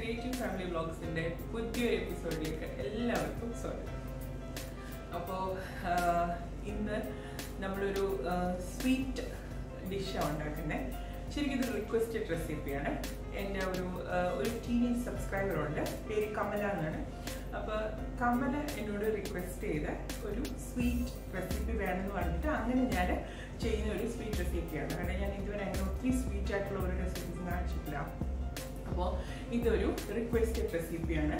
creative family വ്ളോഗ്സിൻ്റെ പുതിയൊരു എപ്പിസോഡിലേക്ക് എല്ലാവർക്കും സ്വാഗതം അപ്പോൾ ഇന്ന് നമ്മളൊരു സ്വീറ്റ് ഡിഷാണ് ഉണ്ടാക്കുന്നത് ശരിക്കും ഇത് റിക്വസ്റ്റഡ് റെസിപ്പിയാണ് എൻ്റെ ഒരു ആ, ഒരു ടീനേജ് സബ്സ്ക്രൈബർ ഉണ്ട് പേര് കമല എന്നാണ് അപ്പോൾ കമല എന്നോട് റിക്വസ്റ്റ് ചെയ്ത ഒരു സ്വീറ്റ് റെസിപ്പി വേണമെന്ന് പറഞ്ഞിട്ട് അങ്ങനെ ഞാൻ ചെയ്യുന്ന ഒരു സ്വീറ്റ് റെസിപ്പിയാണ് കാരണം ഞാൻ ഇതുവരെ അങ്ങനെ ഒത്തിരി സ്വീറ്റ് ആയിട്ടുള്ള ഒരു റെസിപ്പീസ് കാണിച്ചിട്ടില്ല അപ്പോൾ ഇതൊരു റിക്വസ്റ്റഡ് റെസിപ്പിയാണ്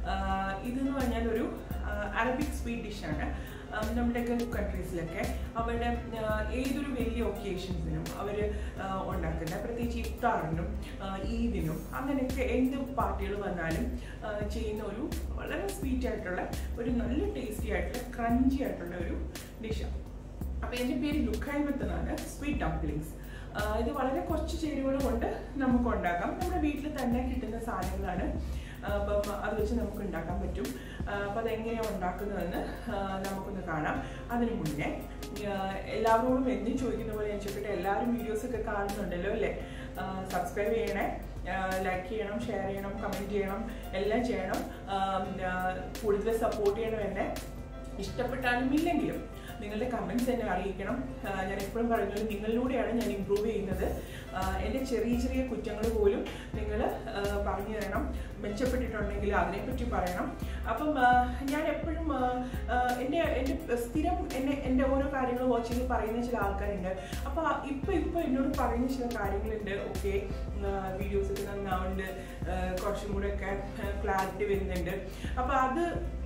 ഇതെന്ന് പറഞ്ഞാൽ ഒരു അറബിക് സ്വീറ്റ് ഡിഷാണ് നമ്മുടെ ഗൾഫ് കൺട്രീസിലൊക്കെ അവരുടെ ആ, ഏതൊരു വലിയ ഒക്കേഷൻസിനും അവർ ഉണ്ടാക്കുന്ന പ്രത്യേകിച്ച് ഇഫ്താറിനും ആ, ഈദിനും അങ്ങനെയൊക്കെ എന്ത് പാർട്ടികൾ വന്നാലും ആ, ചെയ്യുന്ന ഒരു വളരെ സ്വീറ്റ് ആയിട്ടുള്ള ഒരു നല്ല ടേസ്റ്റി ആയിട്ടുള്ള ക്രഞ്ചി ആയിട്ടുള്ള ഒരു ഡിഷാണ് അപ്പോൾ എൻ്റെ പേര് ലുഖൈമത്ത് എന്നാണ് സ്വീറ്റ് ഡംപ്ലിങ്സ് ഇത് വളരെ കുറച്ച് ചേരുവകൾ കൊണ്ട് നമുക്ക് ഉണ്ടാക്കാം നമ്മുടെ വീട്ടിൽ തന്നെ കിട്ടുന്ന സാധനങ്ങളാണ് ആ, അപ്പം അത് വെച്ച് നമുക്ക് ഉണ്ടാക്കാൻ പറ്റും അപ്പം അതെങ്ങനെയാണ് ഉണ്ടാക്കുന്നതെന്ന് ആ, നമുക്കൊന്ന് കാണാം അതിനു മുന്നേ ആ, എല്ലാവരോടും എന്നും ചോദിക്കുന്ന പോലെ ഞാൻ ചോദിക്കട്ടെ എല്ലാവരും വീഡിയോസൊക്കെ കാണുന്നുണ്ടല്ലോ അല്ലേ സബ്സ്ക്രൈബ് ചെയ്യണേ ലൈക്ക് ചെയ്യണം ഷെയർ ചെയ്യണം കമൻറ്റ് ചെയ്യണം എല്ലാം ചെയ്യണം ആ, ആ, കൂടുതൽ സപ്പോർട്ട് ചെയ്യണം എന്നെ ഇഷ്ടപ്പെട്ടാലും ഇല്ലെങ്കിലും നിങ്ങളുടെ കമൻസ് എന്നെ അറിയിക്കണം ആ, ഞാൻ എപ്പോഴും പറയുന്നത് നിങ്ങളിലൂടെയാണ് ഞാൻ ഇമ്പ്രൂവ് ചെയ്യുന്നത് ആ, എൻ്റെ ചെറിയ ചെറിയ കുറ്റങ്ങൾ പോലും നിങ്ങൾ പറഞ്ഞു തരണം മെച്ചപ്പെട്ടിട്ടുണ്ടെങ്കിൽ അതിനെപ്പറ്റി പറയണം അപ്പം ആ, ഞാൻ എപ്പോഴും ആ, ആ, എൻ്റെ എൻ്റെ സ്ഥിരം എന്നെ എൻ്റെ ഓരോ കാര്യങ്ങൾ വാച്ച് ചെയ്ത് പറയുന്ന ചില ആൾക്കാരുണ്ട് അപ്പോൾ ഇപ്പോൾ ഇപ്പോൾ എന്നോട് പറയുന്ന ചില കാര്യങ്ങളുണ്ട് ഓക്കെ വീഡിയോസൊക്കെ നന്നാവുന്നുണ്ട് ആ, കുറച്ചും കൂടെ ഒക്കെ ക്ലാരിറ്റി വരുന്നുണ്ട് അപ്പോൾ അത്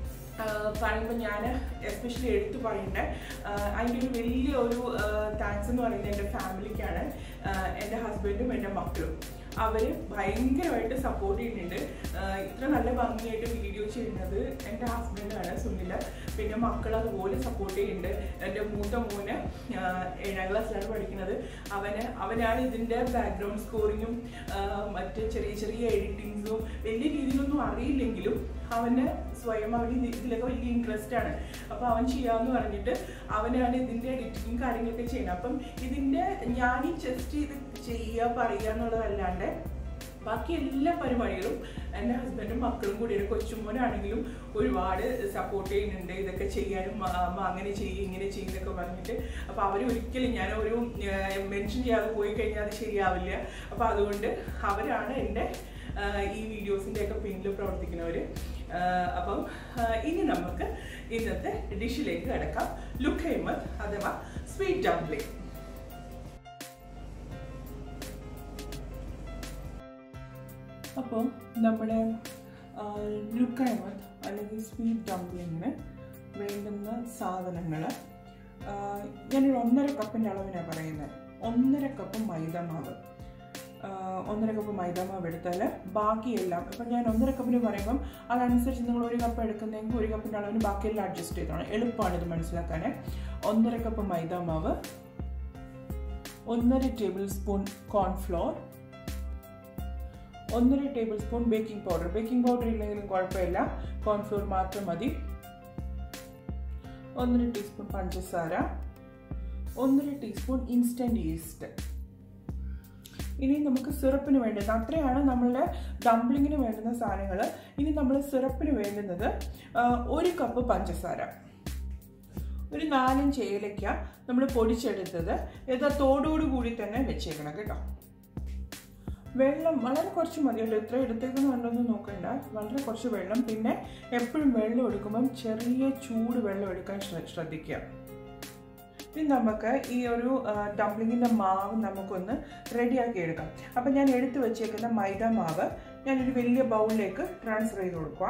പറയുമ്പോൾ ഞാൻ എസ്പെഷ്യലി എടുത്തു പറയേണ്ട അതിൻ്റെ ഒരു വലിയ ഒരു താങ്ക്സ് എന്ന് പറയുന്നത് എൻ്റെ ഫാമിലിക്കാണ് ആഹ് എൻ്റെ ഹസ്ബൻഡും എൻ്റെ മക്കളും അവർ ഭയങ്കരമായിട്ട് സപ്പോർട്ട് ചെയ്യുന്നുണ്ട് ആഹ് ഇത്ര നല്ല ഭംഗിയായിട്ട് വീഡിയോ ചെയ്യുന്നത് എൻ്റെ ഹസ്ബൻഡാണ് സുനിൽ പിന്നെ മക്കൾ അതുപോലെ സപ്പോർട്ട് ചെയ്യുന്നുണ്ട് എൻ്റെ മൂത്ത മോന് ആഹ് ഏഴാം ക്ലാസ്സിലാണ് പഠിക്കുന്നത് അവന് അവനാണ് ഇതിൻ്റെ ബാക്ക്ഗ്രൗണ്ട് സ്കോറിങ്ങും മറ്റ് ചെറിയ ചെറിയ എഡിറ്റിങ്സും വലിയ രീതിയിലൊന്നും അറിയില്ലെങ്കിലും അവന് സ്വയം അവന് ഇത് ഇതിലൊക്കെ വലിയ ഇൻട്രസ്റ്റ് ആണ് അപ്പോൾ അവൻ ചെയ്യാമെന്ന് പറഞ്ഞിട്ട് അവനാണ് ഇതിൻ്റെ എഡിറ്റിങ് കാര്യങ്ങളൊക്കെ ചെയ്യുന്നത് അപ്പം ഇതിൻ്റെ ഞാൻ ഈ ജസ്റ്റ് ഇത് ചെയ്യുക പറയുക എന്നുള്ളതല്ലാണ്ട് ബാക്കി എല്ലാ പരിപാടികളും എൻ്റെ ഹസ്ബൻഡും മക്കളും കൂടിയാണ് കൊച്ചുമോനാണെങ്കിലും ഒരുപാട് സപ്പോർട്ട് ചെയ്യുന്നുണ്ട് ഇതൊക്കെ ചെയ്യാനും ആ, അമ്മ അങ്ങനെ ചെയ്യും ഇങ്ങനെ ചെയ്യും എന്നൊക്കെ പറഞ്ഞിട്ട് അപ്പോൾ അവർ ഒരിക്കലും ഞാൻ ഒരു മെൻഷൻ ചെയ്യാതെ പോയി കഴിഞ്ഞാൽ അത് ശരിയാവില്ല അപ്പോൾ അതുകൊണ്ട് അവരാണ് എൻ്റെ ആ, ഈ വീഡിയോസിൻ്റെ ഒക്കെ പിന്നിൽ പ്രവർത്തിക്കുന്നവർ അപ്പം ആ, ഇനി നമുക്ക് ഇന്നത്തെ ഡിഷിലേക്ക് കിടക്കാം ലുഖൈമത് അഥവാ സ്വീറ്റ് ഡംപ്ലിംഗ് അപ്പോൾ നമ്മുടെ ലുക്കൈമത്ത് അല്ലെങ്കിൽ സ്വീറ്റ് ഡംപ്ലിങ്ങിന് വേണ്ടുന്ന സാധനങ്ങൾ ഞാനൊരു ഒന്നര കപ്പിൻ്റെ അളവിനാണ് പറയുന്നത് ഒന്നര കപ്പ് മൈദമാവ് ആ, ഒന്നര കപ്പ് മൈദമാവ് എടുത്താൽ ബാക്കിയെല്ലാം ഇപ്പം ഞാൻ ഒന്നര കപ്പിന് പറയുമ്പം അതനുസരിച്ച് നിങ്ങൾ ഒരു കപ്പ് എടുക്കുന്നെങ്കിൽ ഒരു കപ്പിൻ്റെ അളവിന് ബാക്കിയെല്ലാം അഡ്ജസ്റ്റ് ചെയ്തോണം എളുപ്പമാണ് ഇത് മനസ്സിലാക്കാൻ ഒന്നര കപ്പ് മൈദമാവ് ഒന്നര ടേബിൾ സ്പൂൺ കോൺഫ്ലോർ ഒന്നര tablespoon baking powder baking powder ഇല്ലെങ്കിലും കുഴപ്പമില്ല കോൺഫ്ലോർ മാത്രം മതി ഒന്നര ടീസ്പൂൺ പഞ്ചസാര ഒന്നര ടീസ്പൂൺ ഇൻസ്റ്റൻറ്റ് ഈസ്റ്റ് ഇനി നമുക്ക് സിറപ്പിന് വേണ്ടത് അത്രയാണ് നമ്മളുടെ ഡംപ്ലിങ്ങിന് വേണ്ടുന്ന സാധനങ്ങൾ ഇനി നമ്മൾ സിറപ്പിന് വേണ്ടുന്നത് ആ, ഒരു കപ്പ് പഞ്ചസാര ഒരു നാലഞ്ച് ഏലയ്ക്ക നമ്മൾ പൊടിച്ചെടുത്തത് ഇത് തോടോടു കൂടി തന്നെ വെച്ചേക്കണം കേട്ടോ വെള്ളം വളരെ കുറച്ച് മതിയല്ലോ ഇത്ര എടുത്തേക്കുന്നുണ്ടോന്ന് നോക്കണ്ട വളരെ കുറച്ച് വെള്ളം പിന്നെ എപ്പോഴും വെള്ളം എടുക്കുമ്പം ചെറിയ ചൂട് വെള്ളം എടുക്കാൻ ശ്ര- ശ്രദ്ധിക്കുക ഇനി നമുക്ക് ഈ ഒരു ഡംപ്ലിങ്ങിൻ്റെ മാവ് നമുക്കൊന്ന് റെഡിയാക്കി എടുക്കാം അപ്പം ഞാൻ എടുത്തു വെച്ചേക്കുന്ന മൈദ മാവ് ഞാനൊരു വലിയ ബൗളിലേക്ക് ട്രാൻസ്ഫർ ചെയ്ത് കൊടുക്കുക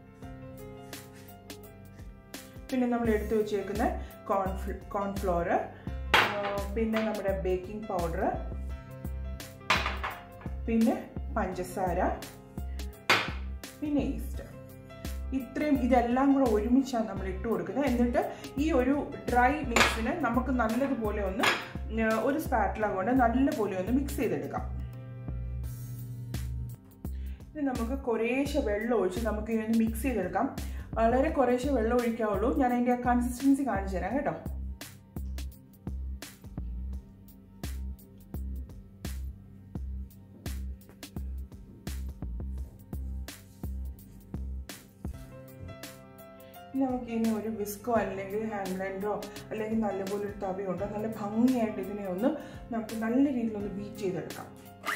പിന്നെ നമ്മൾ എടുത്തു വെച്ചേക്കുന്ന കോൺഫ്ല കോൺഫ്ലോർ പിന്നെ നമ്മുടെ ബേക്കിംഗ് പൗഡർ പിന്നെ പഞ്ചസാര പിന്നെ ഈസ്റ്റ് ഇത്രയും ഇതെല്ലാം കൂടെ ഒരുമിച്ചാണ് നമ്മൾ ഇട്ട് കൊടുക്കുന്നത് എന്നിട്ട് ഈ ഒരു ഡ്രൈ മിക്സിനെ നമുക്ക് നല്ലതുപോലെ ഒന്ന് ഉം, ഒരു സ്പാറ്റില കൊണ്ട് നല്ലപോലെ ഒന്ന് മിക്സ് ചെയ്തെടുക്കാം ഇനി നമുക്ക് കുറേശ്ശെ വെള്ളം ഒഴിച്ച് നമുക്ക് ഇതൊന്ന് മിക്സ് ചെയ്തെടുക്കാം വളരെ കുറേശ്ശെ വെള്ളം ഒഴിക്കാവുള്ളൂ ഞാൻ അതിൻ്റെ കൺസിസ്റ്റൻസി കാണിച്ചു തരാം കേട്ടോ നമുക്ക് ഇനി ഒരു വിസ്കോ അല്ലെങ്കിൽ ഹാൻഡ് ബ്ലെൻഡോ അല്ലെങ്കിൽ നല്ലപോലെ ഒരു തവിയുണ്ടോ നല്ല ഭംഗിയായിട്ട് ഇതിനെ ഒന്ന് നമുക്ക് നല്ല രീതിയിൽ ഒന്ന് ബീറ്റ് ചെയ്തെടുക്കാം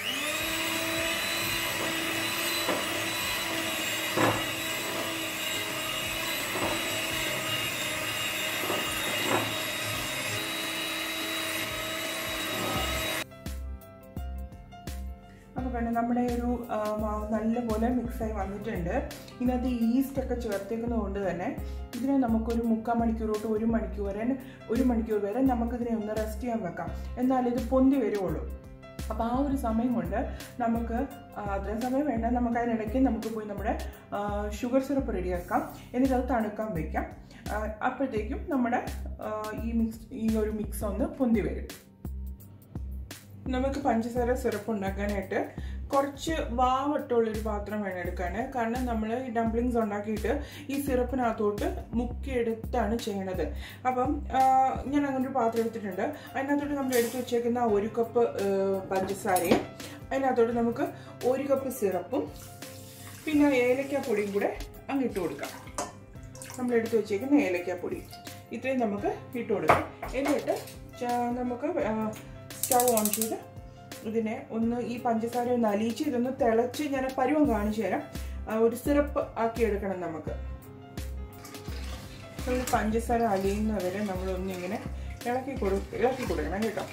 അപ്പോൾ വേണ്ട നമ്മുടെ ഒരു ആ, മാവ് നല്ലപോലെ മിക്സായി വന്നിട്ടുണ്ട് ഇതിനകത്ത് ഈസ്റ്റ് ഒക്കെ ചേർത്തേക്കുന്നത് കൊണ്ട് തന്നെ ഇതിനെ നമുക്കൊരു മുക്കാൽ മണിക്കൂർ തൊട്ട് ഒരു മണിക്കൂർ വരെ ഒരു മണിക്കൂർ വരെ നമുക്കിതിനെ ഒന്ന് റെസ്റ്റ് ചെയ്യാൻ വെക്കാം എന്നാലേ ഇത് പൊന്തി വരുവുള്ളൂ അപ്പോൾ ആ ഒരു സമയം കൊണ്ട് നമുക്ക് ആ, അത്രയും സമയം വേണ്ട നമുക്ക് അതിനിടയ്ക്ക് നമുക്ക് പോയി നമ്മുടെ ഷുഗർ സിറപ്പ് റെഡിയാക്കാം എന്നിട്ട് അത് തണുക്കാൻ വയ്ക്കാം ആ, അപ്പോഴത്തേക്കും നമ്മുടെ ആ, ഈ മിക്സ് ഈ ഒരു മിക്സ് ഒന്ന് പൊന്തി വരും നമുക്ക് പഞ്ചസാര സിറപ്പ് ഉണ്ടാക്കാനായിട്ട് കുറച്ച് വാവട്ടുള്ളൊരു പാത്രം വേണം എടുക്കാൻ കാരണം നമ്മൾ ഈ ഡംപ്ലിങ്സ് ഉണ്ടാക്കിയിട്ട് ഈ സിറപ്പിനകത്തോട്ട് മുക്കിയെടുത്താണ് ചെയ്യണത് അപ്പം ആ, ഞാൻ അങ്ങനെ ഒരു പാത്രം എടുത്തിട്ടുണ്ട് അതിനകത്തോട്ട് നമ്മൾ എടുത്തു വെച്ചേക്കുന്ന ഒരു കപ്പ് പഞ്ചസാരയും അതിനകത്തോട്ട് നമുക്ക് ഒരു കപ്പ് സിറപ്പും പിന്നെ ഏലക്കാപ്പൊടിയും കൂടെ അങ്ങ് ഇട്ട് കൊടുക്കാം നമ്മൾ എടുത്തു വെച്ചേക്കുന്ന ഏലക്കാപ്പൊടി ഇത്രയും നമുക്ക് ഇട്ട് കൊടുക്കാം എന്നിട്ട് ച- നമുക്ക് സ്റ്റൗ ഓൺ ചെയ്ത് ഇതിനെ ഒന്ന് ഈ പഞ്ചസാര ഒന്ന് അലിയിച്ച് ഇതൊന്ന് തിളച്ച് ഞാൻ പരുവം കാണിച്ചു തരാം ആ, ഒരു സിറപ്പ് ആക്കി എടുക്കണം നമുക്ക് ഈ പഞ്ചസാര അലിയുന്നവരെ നമ്മളൊന്നിങ്ങനെ ഇളക്കി കൊടു ഇളക്കി കൊടുക്കണം കേട്ടോ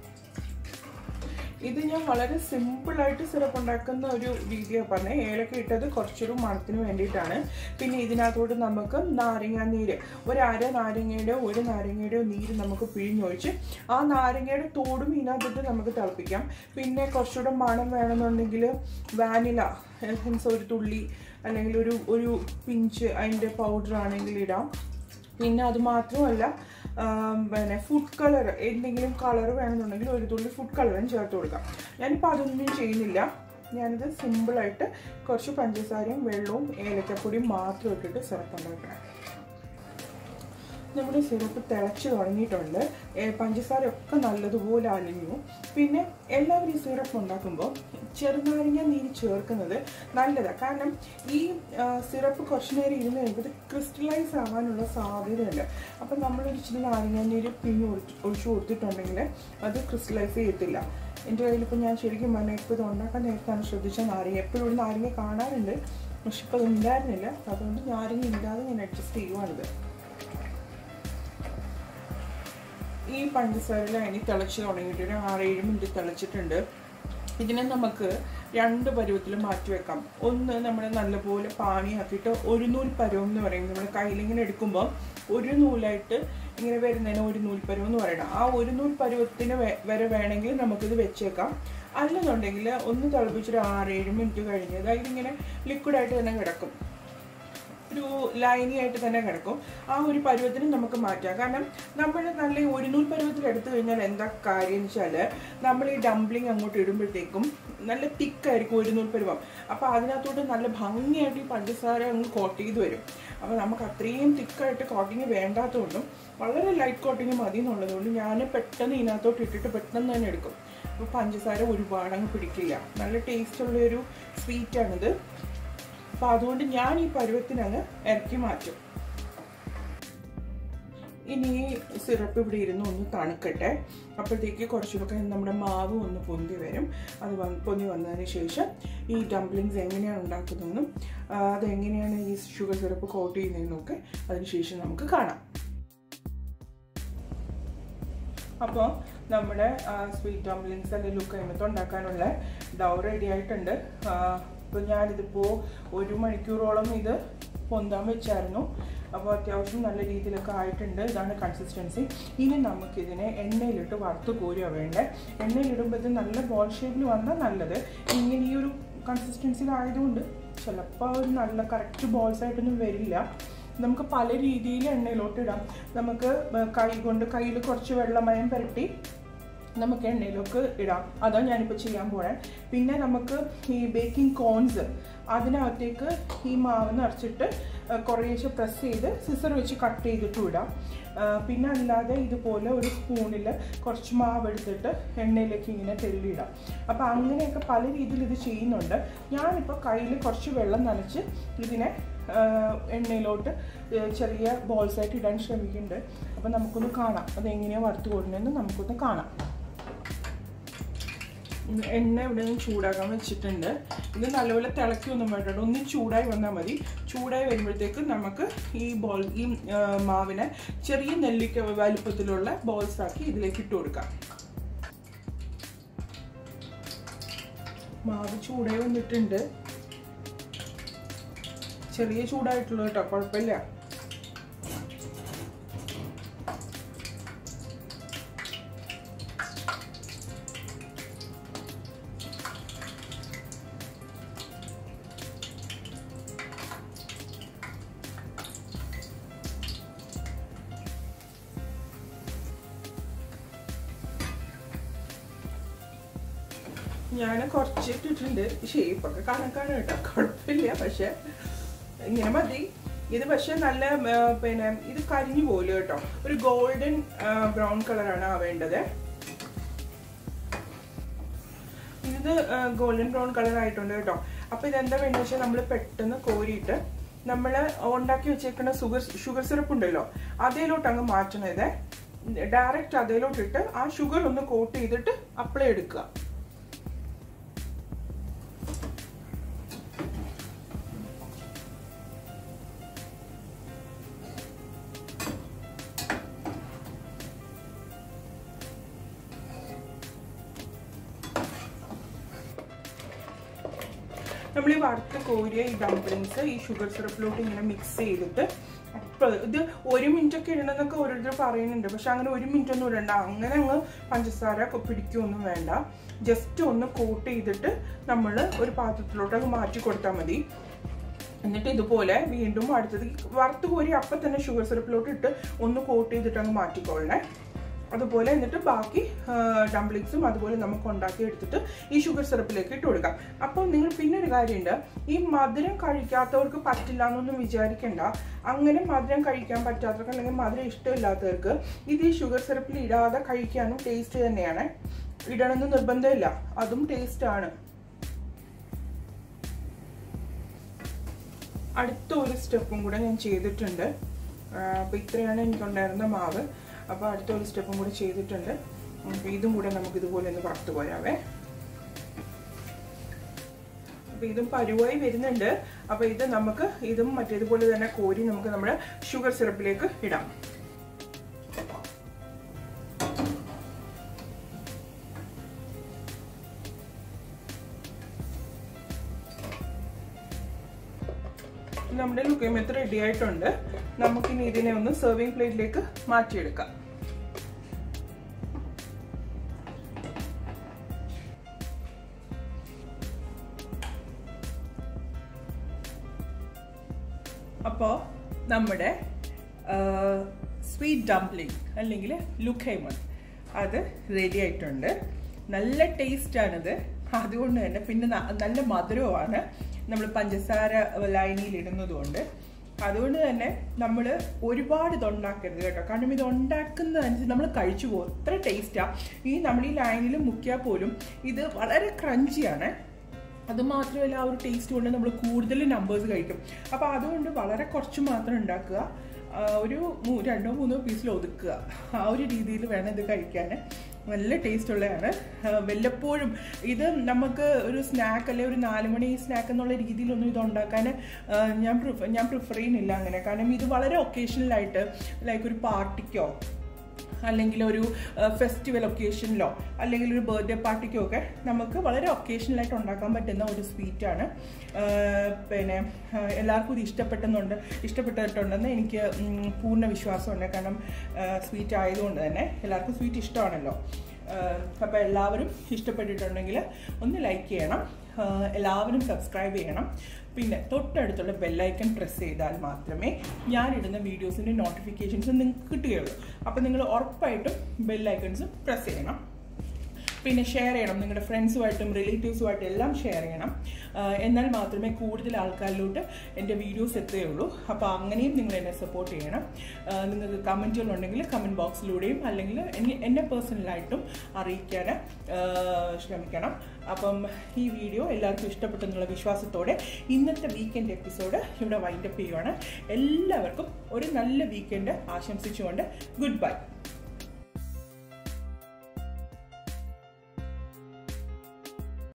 ഇത് ഞാൻ വളരെ സിമ്പിളായിട്ട് സിറപ്പ് ഉണ്ടാക്കുന്ന ഒരു രീതിയാണ് പറഞ്ഞത് ഏലക്ക ഇട്ടത് കുറച്ചൊരു മണത്തിന് വേണ്ടിയിട്ടാണ് പിന്നെ ഇതിനകത്തോട്ട് നമുക്ക് നാരങ്ങ നീര് ഒരു അര നാരങ്ങയുടെയോ ഒരു നാരങ്ങയുടെയോ നീര് നമുക്ക് പിഴിഞ്ഞൊഴിച്ച് ആ നാരങ്ങയുടെ തോടും ഇതിനകത്തിട്ട് നമുക്ക് തിളപ്പിക്കാം പിന്നെ കുറച്ചുകൂടെ മണം വേണമെന്നുണ്ടെങ്കിൽ വാനില എസൻസ് ഒരു തുള്ളി അല്ലെങ്കിൽ ഒരു ഒരു പിഞ്ച് അതിൻ്റെ പൗഡർ ആണെങ്കിൽ ഇടാം പിന്നെ അത് മാത്രമല്ല ആം, പിന്നെ ഫുഡ് കളർ എന്തെങ്കിലും കളർ വേണമെന്നുണ്ടെങ്കിൽ ഒരു തുള്ളി ഫുഡ് കളറും ചേർത്ത് കൊടുക്കാം ഞാനിപ്പോൾ അതൊന്നും ചെയ്യുന്നില്ല ഞാനിത് സിമ്പിളായിട്ട് കുറച്ച് പഞ്ചസാരയും വെള്ളവും ഏലക്കപ്പൊടിയും മാത്രം ഇട്ടിട്ട് സിറപ്പ് ഉണ്ടാക്കണം നമ്മുടെ സിറപ്പ് തിളച്ച് തുടങ്ങിയിട്ടുണ്ട് ഏ, പഞ്ചസാര ഒക്കെ നല്ലതുപോലെ അലിഞ്ഞു പിന്നെ എല്ലാവരും ഈ സിറപ്പ് ഉണ്ടാക്കുമ്പോൾ ചെറുനാരങ്ങ നീര് ചേർക്കുന്നത് നല്ലതാണ് കാരണം ഈ ആ, സിറപ്പ് കുറച്ച് നേരം ഇരുന്ന് കഴിയുമ്പോൾ ഇത് ക്രിസ്റ്റലൈസ് ആവാനുള്ള സാധ്യതയുണ്ട് അപ്പം നമ്മളൊരു ഇച്ചിരി നാരങ്ങ നീര് പിഴിഞ്ഞ് ഒഴിച്ച് ഒഴിച്ചു കൊടുത്തിട്ടുണ്ടെങ്കിൽ അത് ക്രിസ്റ്റലൈസ് ചെയ്യത്തില്ല എൻ്റെ കയ്യിലിപ്പോൾ ഞാൻ ശരിക്കും പറഞ്ഞാൽ ഇപ്പോൾ ഇത് ഉണ്ടാക്കാൻ നേരത്താണ് ശ്രദ്ധിച്ച നാരങ്ങ എപ്പോഴും ഒരു നാരങ്ങ കാണാറുണ്ട് പക്ഷെ ഇപ്പോൾ അത് ഉണ്ടായിരുന്നില്ല അതുകൊണ്ട് നാരങ്ങ ഇല്ലാതെ ഞാൻ അഡ്ജസ്റ്റ് ചെയ്യുവാണിത് ഈ പഞ്ചസാരയിൽ അതിന് തിളച്ച് തുടങ്ങിയിട്ട് ഒരു ആറേഴ് മിനിറ്റ് തിളച്ചിട്ടുണ്ട് ഇതിനെ നമുക്ക് രണ്ട് പരുവത്തിൽ മാറ്റി വെക്കാം ഒന്ന് നമ്മൾ നല്ലപോലെ പാനിയാക്കിയിട്ട് ഒരു നൂൽ പരുവം എന്ന് പറയും നമ്മൾ കയ്യിലിങ്ങനെ എടുക്കുമ്പോൾ ഒരു നൂലായിട്ട് ഇങ്ങനെ വരുന്നതിന് ഒരു നൂൽ പരുവം എന്ന് പറയണം ആ ഒരു നൂൽ പരുവത്തിന് വെ- വരെ വേണമെങ്കിൽ നമുക്കിത് വെച്ചേക്കാം അല്ലെന്നുണ്ടെങ്കിൽ ഒന്ന് തിളപ്പിച്ചൊരു ആറേഴ് മിനിറ്റ് കഴിഞ്ഞ് അതായത് ഇങ്ങനെ ലിക്വിഡായിട്ട് തന്നെ കിടക്കും ഒരു ലൈനി ആയിട്ട് തന്നെ കിടക്കും ആ ഒരു പരുവത്തിന് നമുക്ക് മാറ്റാം കാരണം നമ്മൾ നല്ല ഈ ഒരു നൂൽ പരുവത്തിൽ എടുത്തു കഴിഞ്ഞാൽ എന്താ കാര്യം എന്ന് വെച്ചാൽ നമ്മൾ ഈ ഡംപ്ലിംഗ് അങ്ങോട്ട് ഇടുമ്പോഴത്തേക്കും നല്ല തിക്കായിരിക്കും ഒരു നൂൽ പരുവം അപ്പോൾ അതിനകത്തോട്ട് നല്ല ഭംഗിയായിട്ട് ഈ പഞ്ചസാര അങ്ങ് കോട്ട് ചെയ്ത് വരും അപ്പോൾ നമുക്ക് അത്രയും തിക്കായിട്ട് കോട്ടിങ് വേണ്ടാത്തതുകൊണ്ടും വളരെ ലൈറ്റ് കോട്ടിങ് മതി എന്നുള്ളതുകൊണ്ട് ഞാൻ പെട്ടെന്ന് ഇതിനകത്തോട്ട് ഇട്ടിട്ട് പെട്ടെന്ന് തന്നെ എടുക്കും അപ്പോൾ പഞ്ചസാര ഒരുപാട് അങ്ങ് പിടിക്കില്ല നല്ല ടേസ്റ്റ് ഉള്ളൊരു സ്വീറ്റാണിത് അപ്പോൾ അതുകൊണ്ട് ഞാൻ ഈ പരുവത്തിനങ്ങ് ഇറക്കി മാറ്റും ഇനി ഈ സിറപ്പ് ഇവിടെ ഇരുന്ന് ഒന്ന് തണുക്കട്ടെ അപ്പോഴത്തേക്ക് കുറച്ചുകൂടെ നമ്മുടെ മാവ് ഒന്ന് പൊന്തി വരും അത് വന്ന് പൊന്തി വന്നതിന് ശേഷം ഈ ഡംപ്ലിങ്സ് എങ്ങനെയാണ് ഉണ്ടാക്കുന്നതെന്നും ആ, അതെങ്ങനെയാണ് ഈ ഷുഗർ സിറപ്പ് കോട്ട് ചെയ്യുന്നതെന്നൊക്കെ അതിന് ശേഷം നമുക്ക് കാണാം അപ്പോൾ നമ്മുടെ സ്വീറ്റ് ഡംപ്ലിങ്സ് അല്ലെങ്കിൽ ലുക്ക് അതിനകത്ത് ഉണ്ടാക്കാനുള്ള ഡൗ റെഡി ആയിട്ടുണ്ട് അപ്പോൾ ഞാനിതിപ്പോൾ ഒരു മണിക്കൂറോളം ഇത് പൊന്താൻ വെച്ചായിരുന്നു അപ്പോൾ അത്യാവശ്യം നല്ല രീതിയിലൊക്കെ ആയിട്ടുണ്ട് ഇതാണ് കൺസിസ്റ്റൻസി ഇനി നമുക്കിതിനെ എണ്ണയിലിട്ട് വറുത്ത് കോരുകയാണ് വേണ്ടത് എണ്ണയിലിടുമ്പോൾ ഇത് നല്ല ബോൾ ഷേപ്പിൽ വന്നാൽ നല്ലത് ഇങ്ങനെ ഈ ഒരു കൺസിസ്റ്റൻസിയിലായതുകൊണ്ട് ചിലപ്പോൾ ഒരു നല്ല കറക്റ്റ് ബോൾസ് ആയിട്ടൊന്നും വരില്ല നമുക്ക് പല രീതിയിൽ എണ്ണയിലോട്ട് ഇടാം നമുക്ക് കൈ കൊണ്ട് കയ്യിൽ കുറച്ച് വെള്ളമയം പുരട്ടി നമുക്ക് എണ്ണയിലേക്ക് ഇടാം അതാണ് ഞാനിപ്പോൾ ചെയ്യാൻ പോണേ പിന്നെ നമുക്ക് ഈ ബേക്കിംഗ് കോൺസ് അതിനകത്തേക്ക് ഈ മാവ് നിറച്ചിട്ട് ആ, കുറേശ്ശെ പ്രസ് ചെയ്ത് സിസർ വെച്ച് കട്ട് ചെയ്തിട്ടും ഇടാം ആ, പിന്നെ അല്ലാതെ ഇതുപോലെ ഒരു സ്പൂണിൽ കുറച്ച് മാവ് എടുത്തിട്ട് എണ്ണയിലേക്ക് ഇങ്ങനെ തെല്ലിടാം അപ്പോൾ അങ്ങനെയൊക്കെ പല രീതിയിൽ ഇത് ചെയ്യുന്നുണ്ട് ഞാനിപ്പോൾ കയ്യിൽ കുറച്ച് വെള്ളം നനച്ച് ഇതിനെ ആ, എണ്ണയിലോട്ട് ഏ, ചെറിയ ബോൾസ് ആയിട്ട് ഇടാൻ ശ്രമിക്കുന്നുണ്ട് അപ്പം നമുക്കൊന്ന് കാണാം അത് എങ്ങനെയാണ് വറുത്ത് കൊടുക്കുന്നതെന്ന് നമുക്കൊന്ന് കാണാം ഉം, എണ്ണ ഇവിടെ നിന്ന് ചൂടാക്കാൻ വെച്ചിട്ടുണ്ട് ഇത് നല്ലപോലെ തിളക്കിയൊന്നും വേണ്ട ഒന്ന് ചൂടായി വന്നാൽ മതി ചൂടായി വരുമ്പോഴത്തേക്ക് നമുക്ക് ഈ ബോൾ ഈ ആ, മാവിനെ ചെറിയ നെല്ലിക്ക വലുപ്പത്തിലുള്ള ബോൾസ് ആക്കി ഇതിലേക്ക് ഇട്ട് കൊടുക്കാം മാവ് ചൂടായി വന്നിട്ടുണ്ട് ചെറിയ ചൂടായിട്ടുള്ളൂ കേട്ടോ കുഴപ്പമില്ല ഞാൻ കുറച്ച് ഇട്ടിട്ടുണ്ട് ഷേപ്പൊക്കെ കണക്കാണ് കേട്ടോ കുഴപ്പമില്ല പക്ഷെ ഇങ്ങനെ മതി ഇത് പക്ഷെ നല്ല ആ, പിന്നെ ഇത് കരിഞ്ഞു പോലും കേട്ടോ ഒരു ഗോൾഡൻ ബ്രൗൺ കളറാണ് ആവേണ്ടത് ഇത് ഗോൾഡൻ ബ്രൗൺ കളർ ആയിട്ടുണ്ട് കേട്ടോ അപ്പൊ ഇതെന്താ വേണ്ടത് വെച്ചാൽ നമ്മൾ പെട്ടെന്ന് കോരിയിട്ട് നമ്മൾ ഉണ്ടാക്കി വെച്ചേക്കുന്ന ഷുഗർ ഷുഗർ സിറപ്പ് ഉണ്ടല്ലോ അതിലോട്ട് അങ്ങ് മാറ്റണം ഇത് ഡയറക്റ്റ് അതിലോട്ടിട്ട് ആ ഷുഗർ ഒന്ന് കോട്ട് ചെയ്തിട്ട് അപ്ലൈ എടുക്കുക നമ്മൾ ഈ വറുത്ത് കോരിയ ഈ ഡംപ്ലിങ്സ് ഈ ഷുഗർ സിറപ്പിലോട്ട് ഇങ്ങനെ മിക്സ് ചെയ്തിട്ട് അപ്പോൾ ഇത് ഒരു മിനിറ്റ് ഒക്കെ ഇടണമെന്നൊക്കെ ഓരോരുത്തർ പറയുന്നുണ്ട് പക്ഷെ അങ്ങനെ ഒരു മിനിറ്റ് ഒന്നും ഇടണ്ട അങ്ങനെ അങ്ങ് പഞ്ചസാര കൊ- പിടിക്കുകയൊന്നും വേണ്ട ജസ്റ്റ് ഒന്ന് കോട്ട് ചെയ്തിട്ട് നമ്മൾ ഒരു പാത്രത്തിലോട്ട് അങ്ങ് മാറ്റി കൊടുത്താൽ മതി എന്നിട്ട് ഇതുപോലെ വീണ്ടും അടുത്തത് വറുത്ത് കോരി അപ്പം തന്നെ ഷുഗർ സിറപ്പിലോട്ട് ഇട്ട് ഒന്ന് കോട്ട് ചെയ്തിട്ട് അങ്ങ് മാറ്റിക്കൊള്ളണേ അതുപോലെ എന്നിട്ട് ബാക്കി ഡംപ്ലിങ്സും അതുപോലെ നമുക്ക് ഉണ്ടാക്കി എടുത്തിട്ട് ഈ ഷുഗർ സിറപ്പിലേക്ക് ഇട്ട് കൊടുക്കാം അപ്പോൾ നിങ്ങൾ പിന്നെ ഒരു കാര്യമുണ്ട് ഈ മധുരം കഴിക്കാത്തവർക്ക് പറ്റില്ല എന്നൊന്നും വിചാരിക്കണ്ട അങ്ങനെ മധുരം കഴിക്കാൻ പറ്റാത്തവർക്ക് അല്ലെങ്കിൽ മധുരം ഇഷ്ടമില്ലാത്തവർക്ക് ഇത് ഈ ഷുഗർ സിറപ്പിൽ ഇടാതെ കഴിക്കാനും ടേസ്റ്റ് തന്നെയാണ് ഇടണമെന്ന് നിർബന്ധമില്ല അതും ടേസ്റ്റ് ആണ് അടുത്ത ഒരു സ്റ്റെപ്പും കൂടെ ഞാൻ ചെയ്തിട്ടുണ്ട് അപ്പോൾ ഇത്രയാണ് എനിക്കുണ്ടായിരുന്ന മാവ് അപ്പോൾ അടുത്ത ഒരു സ്റ്റെപ്പും കൂടെ ചെയ്തിട്ടുണ്ട് അപ്പോൾ ഇതും കൂടെ നമുക്ക് ഇതുപോലെ ഒന്ന് വറുത്ത് പോരാവേ അപ്പോൾ ഇതും പരുവായി വരുന്നുണ്ട് അപ്പോൾ ഇത് നമുക്ക് ഇതും മറ്റേതുപോലെ തന്നെ കോരി നമുക്ക് നമ്മുടെ ഷുഗർ സിറപ്പിലേക്ക് ഇടാം നമ്മുടെ ലുക്കൈമെത്ത് റെഡി ആയിട്ടുണ്ട് നമുക്കിനി ഇതിനെ ഒന്ന് സെർവിങ് പ്ലേറ്റിലേക്ക് മാറ്റിയെടുക്കാം അപ്പോൾ നമ്മുടെ സ്വീറ്റ് ഡംപ്ലിംഗ് അല്ലെങ്കിൽ ലുഖൈമൺ അത് റെഡി ആയിട്ടുണ്ട് നല്ല ടേസ്റ്റാണിത് അതുകൊണ്ട് തന്നെ പിന്നെ ന- നല്ല മധുരവുമാണ് നമ്മൾ പഞ്ചസാര ലൈനിയിൽ ഇടുന്നതുകൊണ്ട് അതുകൊണ്ട് തന്നെ നമ്മൾ ഒരുപാട് ഇത് ഉണ്ടാക്കരുത് കേട്ടോ കാരണം ഇത് ഉണ്ടാക്കുന്നതനുസരിച്ച് നമ്മൾ കഴിച്ചു പോകും അത്ര ടേസ്റ്റാണ് ഈ നമ്മൾ ഈ ലൈനിൽ മുക്കിയാൽ പോലും ഇത് വളരെ ക്രഞ്ചിയാണ് അത് മാത്രമല്ല ആ ഒരു ടേസ്റ്റ് കൊണ്ട് നമ്മൾ കൂടുതൽ നമ്പേഴ്സ് കഴിക്കും അപ്പോൾ അതുകൊണ്ട് വളരെ കുറച്ച് മാത്രം ഉണ്ടാക്കുക ആ, ഒരു മൂ- രണ്ടോ മൂന്നോ പീസിൽ ഒതുക്കുക ആ ഒരു രീതിയിൽ വേണം ഇത് കഴിക്കാൻ നല്ല ടേസ്റ്റ് ഉള്ളതാണ് ആ, വല്ലപ്പോഴും ഇത് നമുക്ക് ഒരു സ്നാക്ക് അല്ലെങ്കിൽ ഒരു നാല് മണി സ്നാക്ക് എന്നുള്ള രീതിയിലൊന്നും ഇത് ഉണ്ടാക്കാൻ ആ, ഞാൻ പ്രിഫർ ഞാൻ പ്രിഫർ ചെയ്യുന്നില്ല അങ്ങനെ കാരണം ഇത് വളരെ ഒക്കേഷണലായിട്ട് ലൈക്ക് ഒരു പാർട്ടിക്കോ അല്ലെങ്കിൽ ഒരു ഫെസ്റ്റിവൽ ഒക്കേഷനിലോ അല്ലെങ്കിൽ ഒരു ബർത്ത്ഡേ പാർട്ടിക്കോ ഒക്കെ നമുക്ക് വളരെ ഒക്കേഷണലായിട്ട് ഉണ്ടാക്കാൻ പറ്റുന്ന ഒരു സ്വീറ്റാണ് പിന്നെ ആ, എല്ലാവർക്കും ഇത് ഇഷ്ടപ്പെട്ടെന്നുണ്ട് ഇഷ്ടപ്പെട്ടിട്ടുണ്ടെന്ന് എനിക്ക് ഉം, പൂർണ്ണ വിശ്വാസമുണ്ട് കാരണം സ്വീറ്റ് ആയതുകൊണ്ട് തന്നെ എല്ലാവർക്കും സ്വീറ്റ് ഇഷ്ടമാണല്ലോ അപ്പോൾ എല്ലാവരും ഇഷ്ടപ്പെട്ടിട്ടുണ്ടെങ്കിൽ ഒന്ന് ലൈക്ക് ചെയ്യണം ആ, എല്ലാവരും സബ്സ്ക്രൈബ് ചെയ്യണം പിന്നെ തൊട്ടടുത്തുള്ള ബെല്ലൈക്കൺ പ്രസ് ചെയ്താൽ മാത്രമേ ഞാനിടുന്ന വീഡിയോസിൻ്റെ നോട്ടിഫിക്കേഷൻസ് നിങ്ങൾക്ക് കിട്ടുകയുള്ളൂ അപ്പോൾ നിങ്ങൾ ഉറപ്പായിട്ടും ബെല്ലൈക്കൺസ് പ്രസ് ചെയ്യണം പിന്നെ ഷെയർ ചെയ്യണം നിങ്ങളുടെ ഫ്രണ്ട്സുമായിട്ടും റിലേറ്റീവ്സുമായിട്ടും എല്ലാം ഷെയർ ചെയ്യണം ആ, എന്നാൽ മാത്രമേ കൂടുതൽ ആൾക്കാരിലോട്ട് എൻ്റെ വീഡിയോസ് എത്തുകയുള്ളൂ അപ്പോൾ അങ്ങനെയും നിങ്ങൾ എന്നെ സപ്പോർട്ട് ചെയ്യണം ആ, നിങ്ങൾക്ക് കമൻറ്റുകളുണ്ടെങ്കിൽ കമൻറ്റ് ബോക്സിലൂടെയും അല്ലെങ്കിൽ എന്നെ എന്നെ പേഴ്സണലായിട്ടും അറിയിക്കാൻ ആ, ശ്രമിക്കണം അപ്പം ഈ വീഡിയോ എല്ലാവർക്കും ഇഷ്ടപ്പെട്ടെന്നുള്ള വിശ്വാസത്തോടെ ഇന്നത്തെ വീക്കെൻഡ് എപ്പിസോഡ് ഇവിടെ വൈൻഡപ്പ് ചെയ്യുവാണ് എല്ലാവർക്കും ഒരു നല്ല വീക്കെൻഡ് ആശംസിച്ചുകൊണ്ട് ഗുഡ് ബൈ